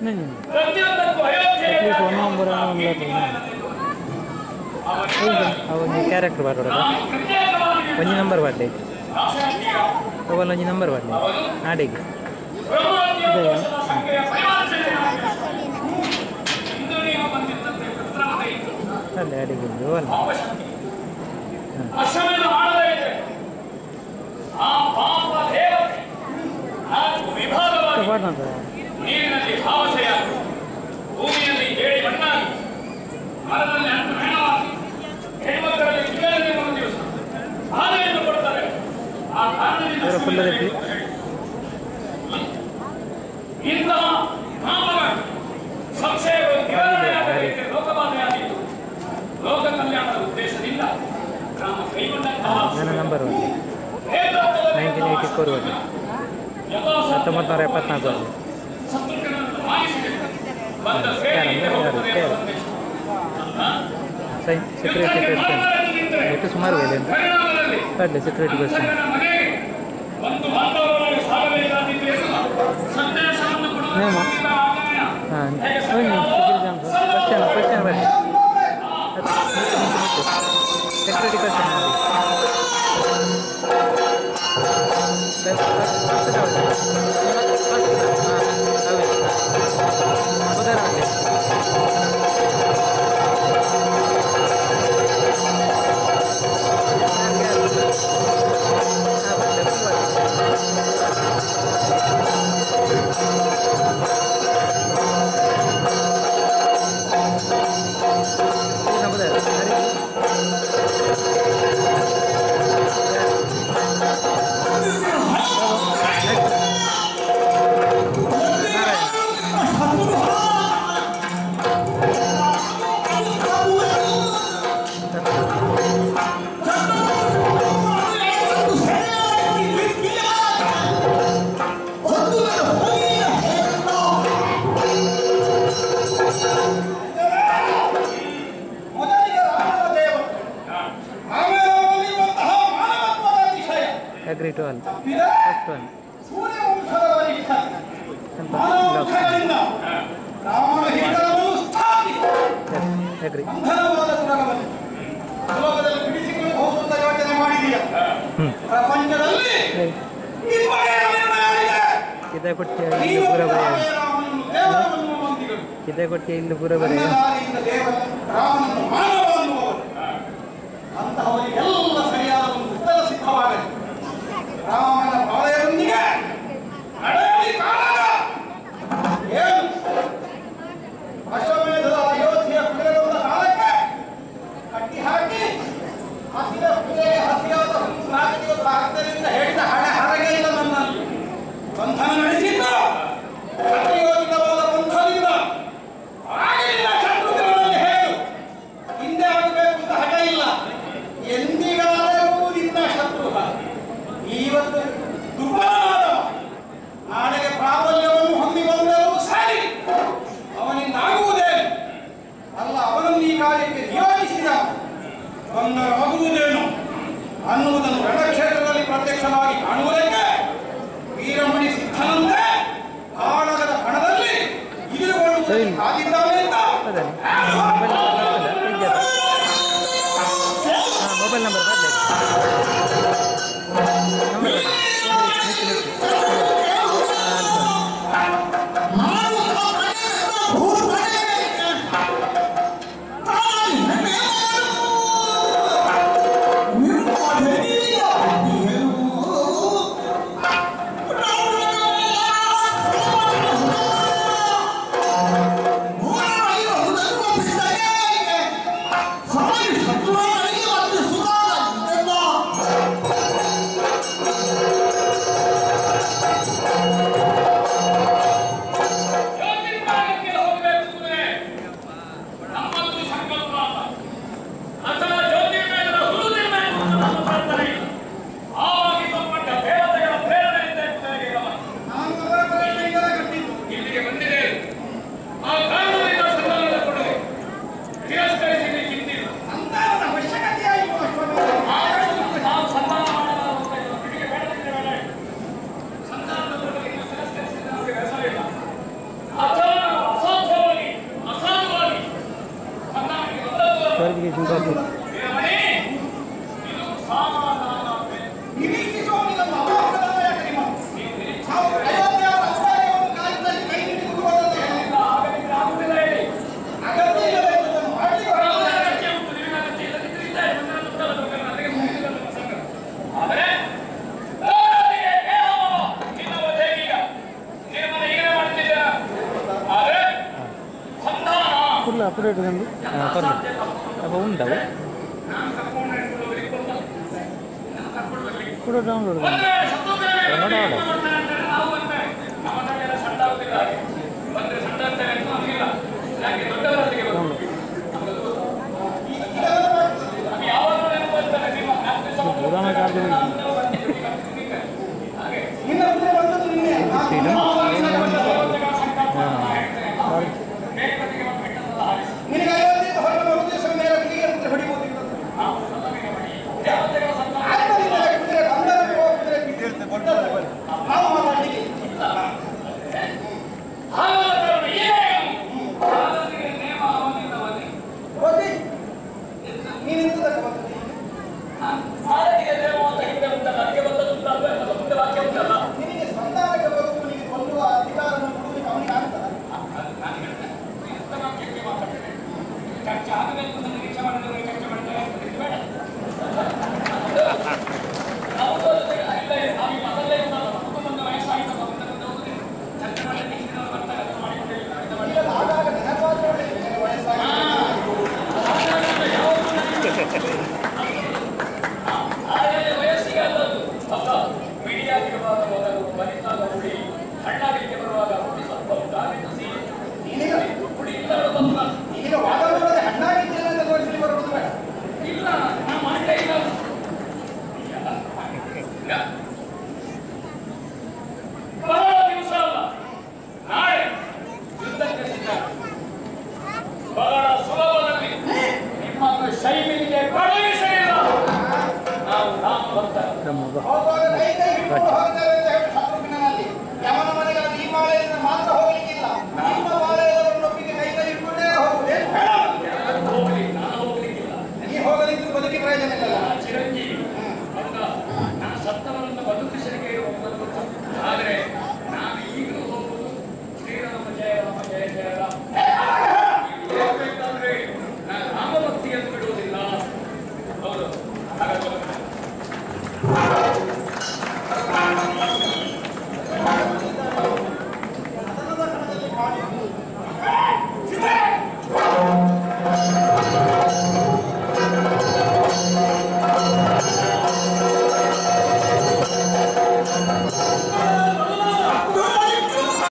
नहीं नहीं ಪ್ರತಿಯೊಂದಕ್ಕೂ ಅಯೋಧ್ಯೆಯ प्लीज वन नंबर ಅವನ ಕ್ಯಾರೆಕ್ಟರ್ ಬರೋಡ ಪ್ರತ್ಯೇಕವಾಗಿ ಒಂಜಿ ನಂಬರ್ ಬರ್ಡೆ ರಾಷ್ಟ್ರೀಯ ಅವಲ್ಲ ಒಂಜಿ ನಂಬರ್ ಬರ್ಡೆ ನಾಡಿಗೆ ಬ್ರಹ್ಮೋದ್ಯೋಗ ವರ್ಷದ ಸಂಖ್ಯೆಯ ಪರಿವರ್ತನೆಯಾಗಿದೆ. ಇಂದು ನೀವು ಬಂದಿದ್ದಂತೆ ಪ್ರಸ್ತಾವನೆ ಇತ್ತು ಅಲ್ಲೇ ಅಡಿಗೆ ಅವಲ್ಲ ಪಾಪಶಕ್ತಿ ಅಶ್ವಮೇಧ ಮಾಡದೇ ಇದೆ ಆ ಪಾಪ ದೇವತೆ ನಾಲ್ಕು ವಿಭಾಗವಾಗಿ ಮಾಡ್ತಾರೆ ನೀರಿನಲ್ಲಿ ಭಾವಸೆಯಾಗಿ ಭೂಮಿಯಲ್ಲಿ ಏಳಿ ಮಣ್ಣಾಗಿ ಮರದಲ್ಲಿ ಅಂಟು ಮೇಣವಾಗಿ ಹೆಣ್ಮಕ್ಕಳಲ್ಲಿ ಕಿವಿಯಲ್ಲಿ ಒಂದು ದಿವಸ ಬಾಧೆಯನ್ನು ಕೊಡ್ತಾರೆ ಆ ಕಾರಣದಿಂದ ಇವರ ಫುಲ್ ರೆಪಿ ಇಂತಹ ಪಾಪಗಳು ಸಂಶಯಗಳು ನಿವಾರಣೆಯಾಗಲಿಕ್ಕೆ ಲೋಕಬಾಧೆಯಾಗಿತ್ತು ಲೋಕ ಕಲ್ಯಾಣದ ಉದ್ದೇಶದಿಂದ ಗ್ರಾಮ ಕೈಗೊಂಡಂತಹ ನನ್ನ ನಂಬರ್ ಬರ್ಡೆ ನೇತೃತ್ವದಲ್ಲಿ ನೈನ್ಟೀನ್ ಏಯ್ಟಿ ಫೋರ್ ಬರ್ಡೆ ಯಥಾಸಾಧ್ಯ ಹತ್ತೊಂಬತ್ತು ನೂರ ಎಪ್ಪತ್ನಾಲ್ಕು ಬರ್ಡೆ ಶತ್ರುಗಳನ್ನು ಮಾಯಿಸಿದೆ ಬಂದ ಸೇನೆಯಿಂದ ಯಾರು? ಹೋಗುತ್ತದೆ ಯಾರು? ಎಂಬ ಸಂದೇಶ. ಸೈ ಸೆಕ್ಯೂರಿಟಿ ಕ್ವೆಶ್ಚನ್ ಎಷ್ಟು ಸುಮಾರು ಇದೆ ಅಂತ ಪರಿಣಾಮದಲ್ಲಿ ಬರ್ಡೆ ಸೆಕ್ಯೂರಿಟಿ ಕ್ವೆಶ್ಚನ್ ನನ್ನ ಮನೆಗೆ ಒಂದು ಬಾಂಧವರೊಳಗೆ ಸಾಗಬೇಕಾಗಿತ್ತು ಎನ್ನುವ ಸಂದೇಶವನ್ನು ಕೊಡುವ ನೇಮ? ಮೂಲಕ ಆಜ್ಞೆಯ ಹಾಂ ಹೇಗೆ ಕ್ವೆಶ್ಚನ್ ಕ್ವೆಶ್ಚನ್ ಬರ್ಡೆ ಸೆಕ್ಯೂರಿಟಿ ಕ್ವೆಶ್ಚನ್ ಮೊದಲಿಗೆ ರಾಮನ ದೇವತೆ ಆಮೇಲೆ ಅವರಲ್ಲಿರುವಂತಹ ಮಾನವತ್ವದ ಅತಿಶಯ ಅಗ್ರಿ ಟು ಆಲ್ ತಪ್ಪಿದ ಫಸ್ಟ್ ಒನ್ ಸೂರ್ಯವಂಶದ ವರಿಷ್ಠ ಅಂತ ಮಾನವಂಶಗಳಿಂದ ರಾಮನ ಹಿತವನ್ನು ಸ್ಥಾಪಿಸಿ ಅಗ್ರಿ ಬಂಧನವಾದ ಗುಣಗಳನ್ನು ಲೋಕದಲ್ಲಿ ಬಿಡಿಸಿಕೊಂಡು ಹೋಗುವಂತ ಯೋಚನೆ ಮಾಡಿದೀಯ ಪ್ರಪಂಚದಲ್ಲಿ ನಿಮ್ಮದೇ ನಿರ್ಣಯವಿದೆ. ಕಿದೆ ಕೊಟ್ಟಿ ಇಲ್ಲಿ ನೀನು ಪೂರ ಬರೆಯ ರಾಮೇ ರಾಮನನ್ನು ದೇವರನ್ನು ಮಂದಿಗಳು ಕಿದೆ ಕೊಟ್ಟಿ ಇಲ್ಲಿ ಪೂರ ಬರೆಯ ಅನ್ನದಾರಿಯಿಂದ ದೇವರ ರಾಮನನ್ನು ಮಾನವ ಅನ್ನುವವರು ಅಂತಹವರಿಗೆಲ್ಲ ಸರಿಯಾದ ಒಂದು ಉತ್ತರ ಸಿದ್ಧವಾಗಲಿ ರಾಮನ ಪಾಳೆಯರೊಂದಿಗೆ ನಡೆಯಲಿ ಕಾಲಾಗ ಏನು ಅಶ್ವಮೇಧದ ಅಯೋಧ್ಯೆಯ ಕುದುರೆಗೊಂಡ ಕಾಲಕ್ಕೆ ಕಟ್ಟಿ ಹಾಕಿ ಹಸಿದ ಕುದುರೆ ಹಸಿಯಾದ ಹುಲ್ಲು ನಾಲ್ಕು ದಿವಸ ಆದ್ದರಿಂದ ಹೇಳಿದ ಹಣೆ ಹರಗೆಯಿಂದ ನನ್ನಲ್ಲಿ ಬಂಧನ ನಡೆಸಿದ್ದು ಸತ್ಯಯೋಚಿತವಾದ ಪಂಥದಿಂದ ಆಗಲಿಲ್ಲ ಶತ್ರುಗಳಲ್ಲಿ ಹೇಳು ಹಿಂದೆ ಆಗಬೇಕು ಅಂತ ಹಠ ಇಲ್ಲ ಎಂದಿಗಾದರೂ ನಿನ್ನ ಶತ್ರು ಇವತ್ತು ದುರ್ಬಲನಾದವ ನಾಳೆಗೆ ಪ್ರಾಬಲ್ಯವನ್ನು ಹೊಂದಿ ಬಂದರೂ ಸರಿ ಅವನಿಂದ ಆಗುವುದೇನು ಅಲ್ಲ ಅವನನ್ನು ಈ ಕಾರ್ಯಕ್ಕೆ ನಿಯೋಜಿಸಿದ ಬಂದರಾಗುವುದೇನು ಅನ್ನುವುದನ್ನು ರಣಕ್ಷೇತ್ರದಲ್ಲಿ ಪ್ರತ್ಯಕ್ಷವಾಗಿ ಕಾಣುವುದಕ್ಕೆ ವೀರಮಣಿ ಸಿದ್ಧನಂತೆ ಕಾಳಗದ ಕಣದಲ್ಲಿ ಇಳಿದುಕೊಳ್ಳುವುದಕ್ಕೆ ಕಾದಿದ್ದಾನೆ ಅಂತ ಅದೇ ಮೊಬೈಲ್ ನಂಬರ್ ಹಾಂ ಮೊಬೈಲ್ ನಂಬರ್ ಬರಲಿ ನಂಬರ್ ನಿಚ್ಚು ನಿಚ್ಚು ಸಮಾಜ ಶತ್ರುಗಳಿಗೆ ಮತ್ತು ಸುಧಾರ ಗುಂಗಾಪುರ ವೀರಮಣಿ ಇದು ಸಮಾಧಾನ ಬೆಲೆ. ನಿರೀಕ್ಷಿಸುವ ನಿನ್ನನ್ನು ಅಪರಾಧವಲ್ಲ ಯಾಕೆ ನಿಮ್ಮ? ನಾವು ಅಯೋಧ್ಯೆಯವರ ಅಪಾಯವನ್ನು ಕಾಲದಲ್ಲಿ ಕೈ ಹಿಡಿದುಕೊಂಡು ಬಂದದ್ದು ಇಲ್ಲ, ಆಗಲಿಕ್ಕೆ ಆಗುವುದಿಲ್ಲ ಹೇಳಿ. ಅಗತ್ಯ ಇಲ್ಲದೆ ಇರುವುದನ್ನು ಮಾಡಲಿಕ್ಕೆ ಅವರ ಹೊರಟಿದ್ದಾರೆ. ಅಗತ್ಯ ಉಂಟು, ನಿಮಗೆ ಅಗತ್ಯ ಇಲ್ಲದಿದ್ದರೆ ಇಲ್ಲ, ಇವತ್ತು ನನ್ನ ಉತ್ತರದ ಬಗ್ಗೆ ನನಗೆ ಮುಗಿದಿಲ್ಲ ನನ್ನ ಸಂಗತಿ. ಆದರೆ ದ್ರೌಪದಿಗೆ ದೇಹವು ನಿನ್ನ ವಧೆಗೀಗ. ನಿನ್ನ ಮನೆ ಹೀಗೆ ಮಾಡ್ತಿದ್ದೀರಾ? ಆದರೆ ಸಂಧಾನ ಫುಲ್ ಅಪ್ಡೇಟ್ ತಂದು ಪರ್ಲೆ ಅಪ್ಪ ಉಂಟವು ನಾನು ಕರ್ಕೊಂಡು ಹಿಡ್ಕೊಂಡು ಹೋಗ್ಲಿಕ್ಕೆ ಗೊತ್ತಲ್ಲ. ನಾನು ಕರ್ಕೊಂಡು ಬರ್ಲಿಕ್ಕೆ ಕೂಡ ಡೌನ್ಲೋಡ್ ಬಂದ್ರೆ ಸತ್ತೋಗ್ತಾರೆ, ನೋಡ, ಬಂದ್ರೆ ನೋಡ. ಇದು ಮಾಡ್ತಾರೆ ಅಂತಾರೆ, ನಾವು ಅಂತೇವೆ. ನಮ್ಮ ಕಡೆಯೆಲ್ಲ ಸಣ್ಣ ಆಗುದಿಲ್ಲ ಹಾಗೆ. ಬಂದ್ರೆ ಸಣ್ಣ ಅಂತಾರೆ ಅಂತ ನಮಗಿಲ್ಲ. ಯಾಕೆ ದೊಡ್ಡವರೊಂದಿಗೆ ಬರುವುದು. ನಮ್ಗದು ಗೊತ್ತು. ಅದು ಯಾವಾಗಲೂ ನೆನಪು ಇರ್ತದೆ, ನಿಮ್ಮ ನಾಲ್ಕು ದಿವಸ ಮೊದಲು ಪುರಾಣ ಕಾಲದಲ್ಲಿ ನಾವು ಬಂದಿದ್ದು, ಈಗ ಬರ್ತಿದ್ದೀವಿ. ಹಾಗೆ. ನಿನ್ನ ಮುಂದೆ ಬಂದದ್ದು ನಿನ್ನೆ ನಾನು ಏನು? ದೇವತೆಗಳ ಸಂಕಲ್ಪ ಅಂತ ಹೇಳ್ತೇನೆ. ಬೇರೆ ಕಡೆಗೆ ಬಂದು ಬಿಟ್ಟದ್ದಲ್ಲ ಹಾರಿಸಿ. ನಿನಗೆ ಅಯೋಧ್ಯೆಯಿಂದ ಹೊರಟ ಮರು ದಿವಸ ಮೇಲೆ ಕುದುರೆ ಕುದುರೆ ಹೊಡಿಬೋದಿತ್ತು ನಾವು ಸಲ್ಲವೇನೆ ಮಾಡಿ. ದೇವತೆಗಳ ಸಂಕಲ್ಪ ಆದ್ದರಿಂದ ಕುದುರೆ ಬಂದರೆ ಹೋಗುವ ಕುದುರೆ ಬಿಟ್ಟದ್ದು. ನಾವು ಮಾತಾಡಲಿಕ್ಕೆ ಹಾಗಾದರೆ ಏನು? ಕಾಲನಿಗೆ ನೇಮ ಅವನಿಂದ ಒದೆ. ಹೋಗಿ ನೀನೆಂತದಕ್ಕೆ ಬಂದದ್ದು? ಕಾಲನಿಗೆ ನೇಮ ಅಂತ ಹಿಂದೆ ಉಂಟಲ್ಲ, ಅದಕ್ಕೆ ಬಂದದ್ದು ಉಂಟಲ್ವೇ? ಅಥವಾ ಮುಂದೆ ವಾಕ್ಯ ಉಂಟಲ್ಲ? ನಿನಗೆ ಸಂಧಾನಕ್ಕೆ ಬರುವುದು ನಿನಗೆ ಕೊಲ್ಲುವ ಅಧಿಕಾರವನ್ನು ಕೊಡುವುದಕ್ಕೆ ಅವನಿಗೆ ಆಗ್ತದ ಅದು ನಾನು ಹೇಳ್ತೇನೆ. ಎಂತ ವಾಕ್ಯಕ್ಕೆ ಮಾತಾಡ್ತೇನೆ? ಚರ್ಚೆ ಆಗಬೇಕು ಅಂತ ನಿರೀಕ್ಷೆ ಮಾಡಿದವರು ಚರ್ಚೆ ಮಾಡ್ತಾರೆ ಅಂತ ಇದು ಬೇಡ. ನಾವು ಓದಿದ್ರೆ ಇಲ್ಲ, ಇಲ್ಲ, ನಾವು ಈ ಮತಲ್ಲೇ ಇದ್ದಲ್ಲ, ನಮಗೂ ಒಂದು ವಯಸ್ಸಾಯ್ತಲ್ಲ, ಮುಂದೆ ಮುಂದೆ ಹೋಗುದಿಲ್ಲ. ಚರ್ಚೆ ಮಾಡಲಿಕ್ಕೆ ಹಿಂದಿನವರು ಬರ್ತಾರೆ, ಅದನ್ನು ಮಾಡಿಕೊಂಡಿಲ್ಲ, ಇದು ಮಾಡಿ. ಈಗ ಆಗಾಗ ನೆನಪಾದ್ರೆ ಒಳ್ಳೆಯದು. ನಿನಗೆ ವಯಸ್ಸಾಗಿ ಆದರೆ ವಯಸ್ಸಿಗೆ ಅಲ್ಲದ್ದು ಅಲ್ಲ ಮಿಡಿಯಾಗಿರುವಾಗ ಮೊದಲು ಬಲಿತಾಗ ಹುಡಿ ಹಣ್ಣಾಗಲಿಕ್ಕೆ ಬರುವಾಗ ಹುಡಿ ಸ್ವಲ್ಪ ಉಂಟಾಗಿಸಿ ನಿನಗೆ ಹುಡಿ ಇಲ್ಲದಲ್ಲ ನಿನಗೆ ವಾದ ನೋಡದೆ ಹಣ್ಣಾಗಿದ್ದೇನೆ ಅಂತ ತೋರಿಸಲಿ ಬರುವುದು ಬೇಡ ಇಲ್ಲ ನಾ ಮಾಡಲೇ ಇಲ್ಲ ಈಗ ಬಹಳ ದಿವಸ ಅಲ್ಲ ನಾಳೆ ಯುದ್ಧಕ್ಕೆ ಸಿದ್ಧ ಬಹಳ ಸುಲಭದಲ್ಲಿ ನಿಮ್ಮನ್ನು ಶೈಲಿಗೆ ಕಳುಹಿಸಲಿಲ್ಲ ನಾವು ರಾಮ ಭಕ್ತರು ನಮ್ಮ ಹೋಗುವಾಗ ಕೈ ಕೈ ಹಿಡ್ಕೊಂಡು ಹೋಗ್ತೇವೆ ಅಂತ ಹೇಳಿ ಶತ್ರುಘ್ನಲ್ಲಿ ಯಮನ ಮನೆಗೆ ಈ ಮಾಳೆಯಿಂದ ಮಾತ್ರ ಹೋಗ್ಲಿಕ್ಕಿಲ್ಲ ನಿಮ್ಮ ಮಾಳೆಯದವರನ್ನು ಒಪ್ಪಿಗೆ ಕೈ ಕೈ ಹಿಡ್ಕೊಂಡೇ ಹೋಗುವುದೇನು ಬೇಡ ಹೋಗ್ಲಿ ನಾನು ಹೋಗ್ಲಿಕ್ಕಿಲ್ಲ ನೀ ಹೋಗದಿದ್ದು ಬದುಕಿ ಪ್ರಯೋಜನ ಇಲ್ಲ ನಾನು ಚಿರಂಜೀವಿ ಹೌದಾ ನಾನು ಸತ್ತವರನ್ನು ಬದುಕಿಸಲಿಕ್ಕೆ ಇರುವುದು ಗೊತ್ತು ಆದರೆ ನಾನು ಈಗಲೂ ಹೋಗುವುದು ಶ್ರೀರಾಮ ಜಯ ರಾಮ ಜಯ ಜಯ ರಾಮ ನೀವು ಹೇಳ್ಬೇಕಂದ್ರೆ ನಾನು ರಾಮಭಕ್ತಿಯನ್ನು ಬಿಡುವುದಿಲ್ಲ ಹೌದು ಹಾಗಾಗಿ ಆ